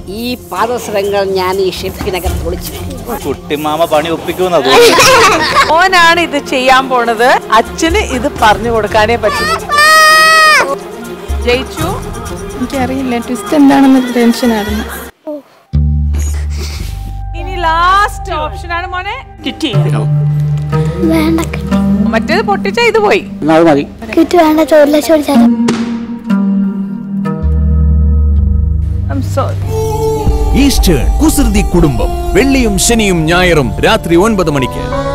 ഈ പാദസരങ്ങൾ ഞാൻ ഈ ഷെഫിനകത്ത് ഒളിച്ചു കുട്ടിമാമ പണി ഒപ്പിക്കുമെന്നാ തോന്നുന്നു മോനാണ് ഇത് ചെയ്യാൻ പോണത് അച്ഛന് ഇത് പറഞ്ഞു കൊടുക്കാനേ പറ്റും ജയിച്ചു എനിക്കറിയില്ല ട്വിസ്റ്റ് എന്താണെന്ന് ടെൻഷനായിരുന്നു ഇനി ലാസ്റ്റ് ഓപ്ഷൻ ആണ് മോനെ ടിറ്റി വേണ്ട മറ്റേത് പൊട്ടിച്ച ഇത് പോയി എന്നാ അത് മതി കിറ്റ് വേണ്ട ചോറിലെ ചോദിച്ചാലും സോറി ഈസ്റ്റേൺ കുസൃതി കുടുംബം വെള്ളിയും ശനിയും ഞായറും രാത്രി ഒൻപത് മണിക്ക്